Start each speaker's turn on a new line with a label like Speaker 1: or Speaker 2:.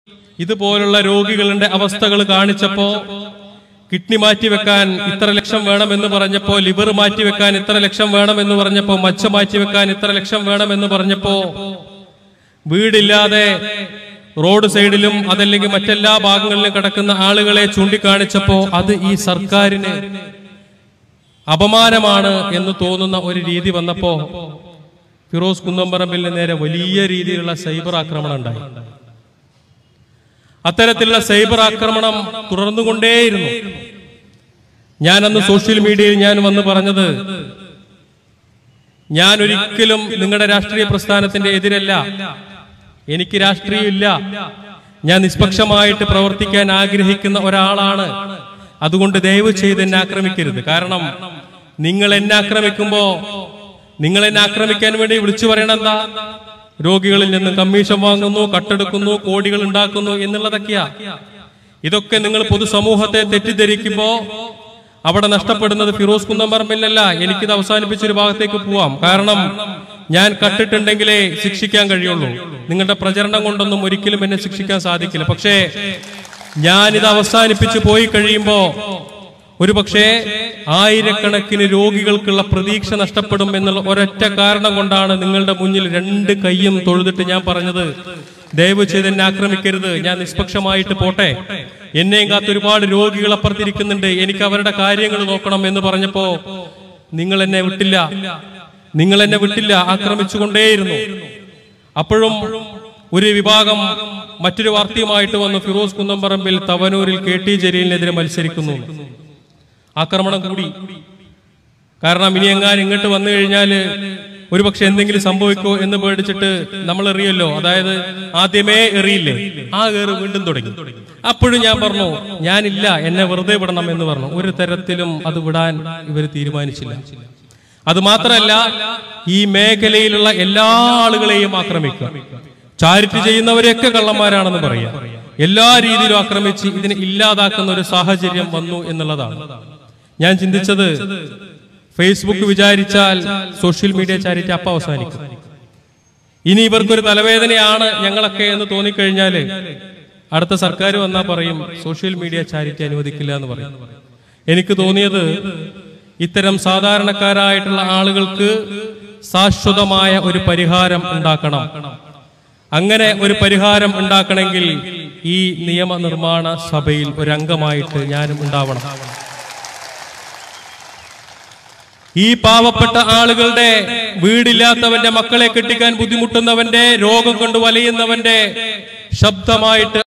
Speaker 1: ഇതുപോലുള്ള രോഗികളുടെ അവസ്ഥകൾ കാണിച്ചപ്പോ കിഡ്നി മാറ്റിവെക്കാൻ ഇത്ര ലക്ഷം വേണമെന്ന് പറഞ്ഞപ്പോ ലിവർ മാറ്റിവെക്കാൻ ഇത്ര ലക്ഷം വേണമെന്ന് പറഞ്ഞപ്പോ മച്ച മാറ്റിവെക്കാൻ ഇത്ര ലക്ഷം വേണമെന്ന് പറഞ്ഞപ്പോ വീടില്ലാതെ റോഡ് സൈഡിലും അതല്ലെങ്കിൽ മറ്റെല്ലാ ഭാഗങ്ങളിലും കിടക്കുന്ന ആളുകളെ ചൂണ്ടിക്കാണിച്ചപ്പോ അത് ഈ സർക്കാരിന് അപമാനമാണ് എന്ന് തോന്നുന്ന ഒരു രീതി വന്നപ്പോ ഫിറോസ് കുന്നമ്പറമ്പിലിന് നേരെ വലിയ രീതിയിലുള്ള സൈബർ ആക്രമണം ഉണ്ടായി അത്തരത്തിലുള്ള സൈബർ ആക്രമണം തുടർന്നുകൊണ്ടേയിരുന്നു ഞാൻ അന്ന് സോഷ്യൽ മീഡിയയിൽ ഞാൻ വന്ന് പറഞ്ഞത് ഞാൻ ഒരിക്കലും നിങ്ങളുടെ രാഷ്ട്രീയ പ്രസ്ഥാനത്തിന്റെ എതിരല്ല എനിക്ക് രാഷ്ട്രീയമില്ല ഞാൻ നിഷ്പക്ഷമായിട്ട് പ്രവർത്തിക്കാൻ ആഗ്രഹിക്കുന്ന ഒരാളാണ് അതുകൊണ്ട് ദയവ് ചെയ്ത് എന്നെ ആക്രമിക്കരുത് കാരണം നിങ്ങൾ എന്നെ ആക്രമിക്കുമ്പോ നിങ്ങൾ എന്നെ ആക്രമിക്കാൻ വേണ്ടി വിളിച്ചു പറയണ എന്താ രോഗികളിൽ നിന്ന് കമ്മീഷൻ വാങ്ങുന്നു കട്ടെടുക്കുന്നു കോടികൾ ഉണ്ടാക്കുന്നു എന്നുള്ളതൊക്കെയാ ഇതൊക്കെ നിങ്ങൾ പൊതുസമൂഹത്തെ തെറ്റിദ്ധരിക്കുമ്പോ അവിടെ നഷ്ടപ്പെടുന്നത് ഫിറോസ് കുന്നമ്പറമ്പിലല്ല എനിക്കിത് അവസാനിപ്പിച്ചൊരു ഭാഗത്തേക്ക് പോവാം കാരണം ഞാൻ കട്ടിട്ടുണ്ടെങ്കിലേ ശിക്ഷിക്കാൻ കഴിയുള്ളൂ നിങ്ങളുടെ പ്രചരണം കൊണ്ടൊന്നും ഒരിക്കലും എന്നെ ശിക്ഷിക്കാൻ സാധിക്കില്ല പക്ഷേ ഞാനിത് അവസാനിപ്പിച്ച് പോയി കഴിയുമ്പോ ഒരു പക്ഷേ ആയിരക്കണക്കിന് രോഗികൾക്കുള്ള പ്രതീക്ഷ നഷ്ടപ്പെടും എന്നുള്ള ഒരൊറ്റ കാരണം കൊണ്ടാണ് നിങ്ങളുടെ മുന്നിൽ രണ്ട് കൈയും തൊഴുതിട്ട് ഞാൻ പറഞ്ഞത് ദയവ് ചെയ്ത് എന്നെ ആക്രമിക്കരുത് ഞാൻ നിഷ്പക്ഷമായിട്ട് പോട്ടെ എന്നെയും കാത്ത് ഒരുപാട് രോഗികൾ അപ്പുറത്തിരിക്കുന്നുണ്ട് എനിക്ക് അവരുടെ കാര്യങ്ങൾ നോക്കണം എന്ന് പറഞ്ഞപ്പോ നിങ്ങൾ എന്നെ വിട്ടില്ല നിങ്ങൾ എന്നെ വിട്ടില്ല ആക്രമിച്ചുകൊണ്ടേയിരുന്നു അപ്പോഴും ഒരു വിഭാഗം മറ്റൊരു വാർത്തയുമായിട്ട് വന്നു ഫിറോസ് കുന്നംപറമ്പിൽ തവനൂരിൽ കെ ടി ജലീലിനെതിരെ മത്സരിക്കുന്നു ആക്രമണം കൂടി കാരണം ഇനി എങ്ങാനും ഇങ്ങോട്ട് വന്നു കഴിഞ്ഞാല് ഒരുപക്ഷെ എന്തെങ്കിലും സംഭവിക്കോ എന്ന് പേടിച്ചിട്ട് നമ്മൾ എറിയല്ലോ അതായത് ആദ്യമേ എറിയില്ലേ ആ ഏറ് വീണ്ടും തുടങ്ങി അപ്പോഴും ഞാൻ പറഞ്ഞു ഞാനില്ല എന്നെ വെറുതെ വിടണം എന്ന് പറഞ്ഞു ഒരു തരത്തിലും അത് വിടാൻ ഇവർ തീരുമാനിച്ചില്ല അത് മാത്രമല്ല ഈ മേഖലയിലുള്ള എല്ലാ ആളുകളെയും ആക്രമിക്കുക ചാരിറ്റി ചെയ്യുന്നവരെയൊക്കെ കള്ളന്മാരാണെന്ന് പറയാം എല്ലാ രീതിയിലും ആക്രമിച്ച് ഇതിനെ ഇല്ലാതാക്കുന്ന ഒരു സാഹചര്യം വന്നു എന്നുള്ളതാണ് ഞാൻ ചിന്തിച്ചത് ഫേസ്ബുക്ക് വിചാരിച്ചാൽ സോഷ്യൽ മീഡിയ ചാരിറ്റി അപ്പ അവസാനിക്കും ഇനി ഇവർക്കൊരു തലവേദനയാണ് ഞങ്ങളൊക്കെ എന്ന് തോന്നിക്കഴിഞ്ഞാല് അടുത്ത സർക്കാർ വന്നാൽ പറയും സോഷ്യൽ മീഡിയ ചാരിറ്റി അനുവദിക്കില്ല എന്ന് പറയും എനിക്ക് തോന്നിയത് ഇത്തരം സാധാരണക്കാരായിട്ടുള്ള ആളുകൾക്ക് ശാശ്വതമായ ഒരു പരിഹാരം ഉണ്ടാക്കണം അങ്ങനെ ഒരു പരിഹാരം ഉണ്ടാക്കണമെങ്കിൽ ഈ നിയമനിർമ്മാണ സഭയിൽ ഒരു അംഗമായിട്ട് ഞാനും ഉണ്ടാവണം ഈ പാവപ്പെട്ട ആളുകളുടെ വീടില്ലാത്തവന്റെ മക്കളെ കെട്ടിക്കാൻ ബുദ്ധിമുട്ടുന്നവന്റെ രോഗം കൊണ്ട് വലയുന്നവന്റെ ശബ്ദമായിട്ട്